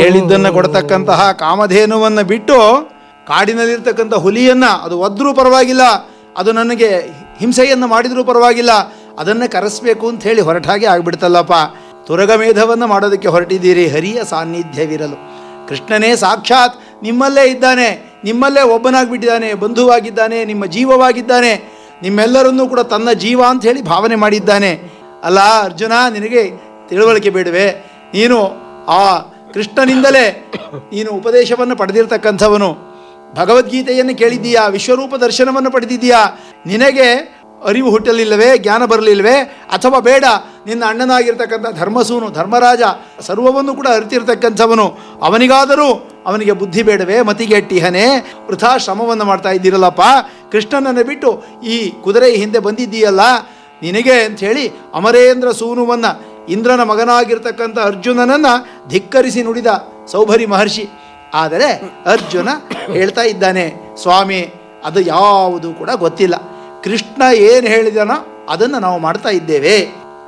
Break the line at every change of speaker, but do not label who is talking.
ಕೇಳಿದ್ದನ್ನು ಕೊಡ್ತಕ್ಕಂತಹ ಕಾಮಧೇನುವನ್ನು ಬಿಟ್ಟು ಕಾಡಿನಲ್ಲಿರ್ತಕ್ಕಂಥ ಹುಲಿಯನ್ನು ಅದು ಒದ್ರೂ ಪರವಾಗಿಲ್ಲ ಅದು ನನಗೆ ಹಿಂಸೆಯನ್ನು ಮಾಡಿದರೂ ಪರವಾಗಿಲ್ಲ ಅದನ್ನು ಕರೆಸಬೇಕು ಅಂತ ಹೇಳಿ ಹೊರಟಾಗೆ ಆಗಿಬಿಡ್ತಲ್ಲಪ್ಪ ತುರಗಮೇಧವನ್ನು ಮಾಡೋದಕ್ಕೆ ಹೊರಟಿದ್ದೀರಿ ಹರಿಯ ಸಾನ್ನಿಧ್ಯವಿರಲು ಕೃಷ್ಣನೇ ಸಾಕ್ಷಾತ್ ನಿಮ್ಮಲ್ಲೇ ಇದ್ದಾನೆ ನಿಮ್ಮಲ್ಲೇ ಒಬ್ಬನಾಗಿಬಿಟ್ಟಿದ್ದಾನೆ ಬಂಧುವಾಗಿದ್ದಾನೆ ನಿಮ್ಮ ಜೀವವಾಗಿದ್ದಾನೆ ನಿಮ್ಮೆಲ್ಲರನ್ನೂ ಕೂಡ ತನ್ನ ಜೀವ ಅಂತ ಹೇಳಿ ಭಾವನೆ ಮಾಡಿದ್ದಾನೆ ಅಲ್ಲ ಅರ್ಜುನ ನಿನಗೆ ತಿಳುವಳಿಕೆ ಬೇಡವೆ ನೀನು ಆ ಕೃಷ್ಣನಿಂದಲೇ ನೀನು ಉಪದೇಶವನ್ನು ಪಡೆದಿರ್ತಕ್ಕಂಥವನು ಭಗವದ್ಗೀತೆಯನ್ನು ಕೇಳಿದ್ದೀಯಾ ವಿಶ್ವರೂಪ ದರ್ಶನವನ್ನು ಪಡೆದಿದ್ದೀಯಾ ನಿನಗೆ ಅರಿವು ಹುಟ್ಟಲಿಲ್ಲವೇ ಜ್ಞಾನ ಬರಲಿಲ್ಲವೇ ಅಥವಾ ಬೇಡ ನಿನ್ನ ಅಣ್ಣನಾಗಿರ್ತಕ್ಕಂಥ ಧರ್ಮಸೂನು ಧರ್ಮರಾಜ ಸರ್ವವನ್ನು ಕೂಡ ಅರಿತಿರ್ತಕ್ಕಂಥವನು ಅವನಿಗಾದರೂ ಅವನಿಗೆ ಬುದ್ಧಿ ಬೇಡವೇ ಮತಿಗೆಟ್ಟಿಹನೇ ವೃಥಾ ಶ್ರಮವನ್ನು ಮಾಡ್ತಾ ಇದ್ದೀರಲ್ಲಪ್ಪ ಕೃಷ್ಣನನ್ನು ಬಿಟ್ಟು ಈ ಕುದುರೆ ಹಿಂದೆ ಬಂದಿದ್ದೀಯಲ್ಲ ನಿನಗೆ ಅಂಥೇಳಿ ಅಮರೇಂದ್ರ ಸೂನುವನ್ನು ಇಂದ್ರನ ಮಗನಾಗಿರ್ತಕ್ಕಂಥ ಅರ್ಜುನನನ್ನು ಧಿಕ್ಕರಿಸಿ ನುಡಿದ ಸೌಭರಿ ಮಹರ್ಷಿ ಆದರೆ ಅರ್ಜುನ ಹೇಳ್ತಾ ಇದ್ದಾನೆ ಸ್ವಾಮಿ ಅದು ಯಾವುದು ಕೂಡ ಗೊತ್ತಿಲ್ಲ ಕೃಷ್ಣ ಏನು ಹೇಳಿದನೋ ಅದನ್ನು ನಾವು ಮಾಡ್ತಾ ಇದ್ದೇವೆ